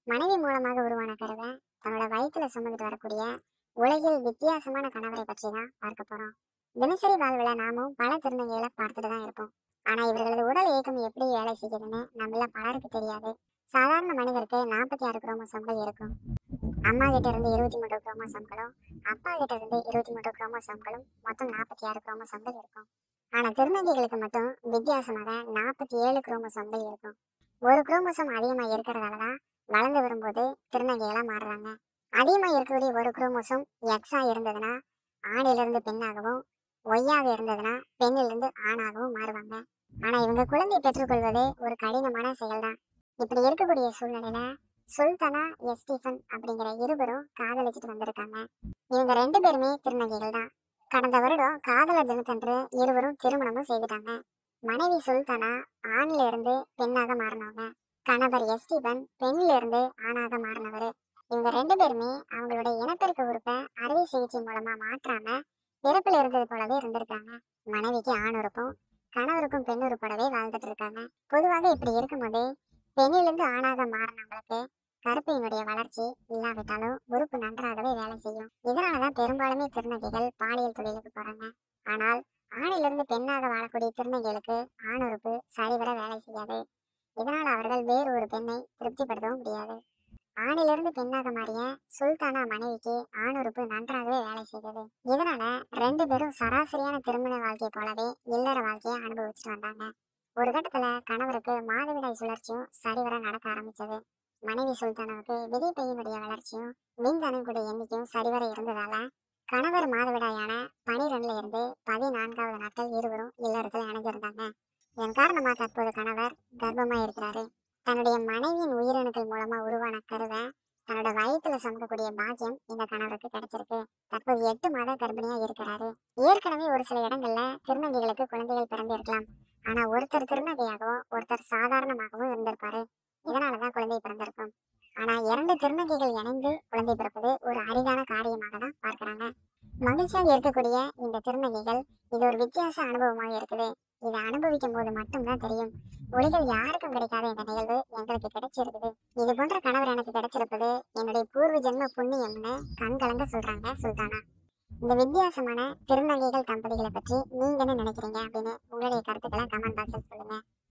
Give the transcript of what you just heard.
மனைவி மூலமாக உருவான கருவை தன்னோட வயிற்றுல சுமந்துட்டு வரக்கூடிய உலகில் வித்தியாசமான கணவரை பற்றி தான் பார்க்க போறோம் தினசரி வாழ்வுல நாமும் பல திருநங்கைகளை பார்த்துட்டு தான் இருப்போம் ஆனா இவர்களது உடல் இயக்கம் எப்படி வேலை செய்யுதுன்னு நம்மள பலருக்கு தெரியாது சாதாரண மனிதருக்கு நாற்பத்தி ஆறு குரோமோசோம்கள் இருக்கும் அம்மா கிட்ட இருந்து இருபத்தி மூன்று குரோமோசோம்களும் அப்பா கிட்ட இருந்து இருபத்தி மூன்று குரோமோசோம்களும் மொத்தம் நாற்பத்தி ஆறு குரோமோசோம்கள் இருக்கும் ஆனா திருநங்கைகளுக்கு மட்டும் வித்தியாசமாக நாற்பத்தி ஏழு குரோமோசோம்கள் இருக்கும் ஒரு குரோமோசோம் அதிகமா இருக்கிறதால தான் வளர்ந்து வரும்போது திருநங்கைகளா மாறுறாங்க அதிகமா இருக்கக்கூடிய ஒரு குரோமோசோம் எக்ஸா இருந்ததுன்னா ஆணிலிருந்து பெண்ணாகவும் ஒய்யாக இருந்ததுன்னா பெண்ணிலிருந்து ஆணாகவும் மாறுவாங்க ஆனா இவங்க குழந்தை பெற்றுக்கொள்வது ஒரு கடினமான செயல்தான் இப்படி இருக்கக்கூடிய சூழ்நிலையில சுல்தானா எஸ்டீஃபன் அப்படிங்கிற இருவரும் காதலிச்சுட்டு வந்திருக்காங்க இவங்க ரெண்டு பேருமே திருநங்கைகள் தான் கடந்த வருடம் காதலர் தினத்தன்று இருவரும் திருமணமும் செய்துட்டாங்க மனைவி சுல்தானா ஆண்ல இருந்து பெண்ணாக மாறினவங்க கணவர் எஸ்டீபன் பெண்ணில இருந்து ஆணாக மாறினவர் இவங்க ரெண்டு பேருமே அவங்களோட இனப்பெருக்க உறுப்பை அறுவை சிகிச்சை மூலமா மாற்றாம பிறப்பில் இருந்தது போலவே இருந்திருக்காங்க மனைவிக்கு ஆண் உறுப்பும் கணவருக்கும் பெண் உறுப்போடவே வாழ்ந்துட்டு இருக்காங்க பொதுவாக இப்படி இருக்கும்போது பெண்ணிலிருந்து ஆணாக மாறினவங்களுக்கு கருப்பையினுடைய வளர்ச்சி இல்லாவிட்டாலும் உறுப்பு நன்றாகவே வேலை செய்யும் இதனாலதான் பெரும்பாலுமே திருநங்கைகள் பாலியல் தொழிலுக்கு போறாங்க ஆனால் ஆணிலிருந்து பெண்ணாக வாழக்கூடிய திருநங்கைகளுக்கு ஆண் உறுப்பு சரிவர வேலை செய்யாது இதனால அவர்கள் வேறு ஒரு பெண்ணை திருப்திப்படுத்தவும் முடியாது ஆணிலிருந்து பெண்ணாக மாறிய சுல்தானா மனைவிக்கு ஆண் உறுப்பு நன்றாகவே வேலை செய்தது இதனால ரெண்டு பேரும் சராசரியான திருமண வாழ்க்கை போலவே இல்லற வாழ்க்கையை அனுபவிச்சுட்டு வந்தாங்க ஒரு கட்டத்துல கணவருக்கு மாதவிடாய் சுழற்சியும் சரிவர நடக்க ஆரம்பிச்சது மனைவி சுல்தானாவுக்கு விதைப்பையினுடைய வளர்ச்சியும் விந்தணுக்கூடிய எண்ணிக்கையும் சரிவர இருந்ததால கணவர் மாதவிடாயான பனிரெண்டுல இருந்து பதினான்காவது நாட்கள் இருவரும் இல்லறத்துல இணைஞ்சிருந்தாங்க இதன் காரணமா தற்போது கணவர் கர்ப்பமா இருக்கிறாரு தன்னுடைய மனைவியின் உயிரணுக்கள் மூலமா உருவான கருவை தன்னோட வயிற்றுல சுமக்கக்கூடிய பாக்கியம் இந்த கணவருக்கு கிடைச்சிருக்கு தற்போது எட்டு மாத கர்ப்பிணியா இருக்கிறாரு ஏற்கனவே ஒரு சில இடங்கள்ல திருநங்கைகளுக்கு குழந்தைகள் பிறந்து இருக்கலாம் ஆனா ஒருத்தர் திருநங்கையாகவும் ஒருத்தர் சாதாரணமாகவும் இருந்திருப்பாரு இதனாலதான் குழந்தை பிறந்திருக்கும் ஆனா இரண்டு திருநங்கைகள் இணைந்து குழந்தை பிறப்பது ஒரு அரிதான காரியமாக தான் பார்க்கறாங்க மகிழ்ச்சியாக இருக்கக்கூடிய இந்த திருநங்கைகள் இது ஒரு வித்தியாச அனுபவமாக இருக்குது இதை அனுபவிக்கும் போது மட்டும்தான் தெரியும் உலகில் யாருக்கும் கிடைக்காத இந்த நிகழ்வு எங்களுக்கு கிடைச்சிருக்குது இது போன்ற கணவர் எனக்கு கிடைச்சிருப்பது என்னுடைய பூர்வ ஜென்ம புண்ணியம்னு கண் கலங்க சொல்றாங்க சுல்தானா இந்த வித்தியாசமான திருநங்கைகள் தம்பதிகளை பற்றி நீங்க என்ன நினைக்கிறீங்க அப்படின்னு உங்களுடைய கருத்துக்களை கமெண்ட் பாக்ஸில் சொல்லுங்க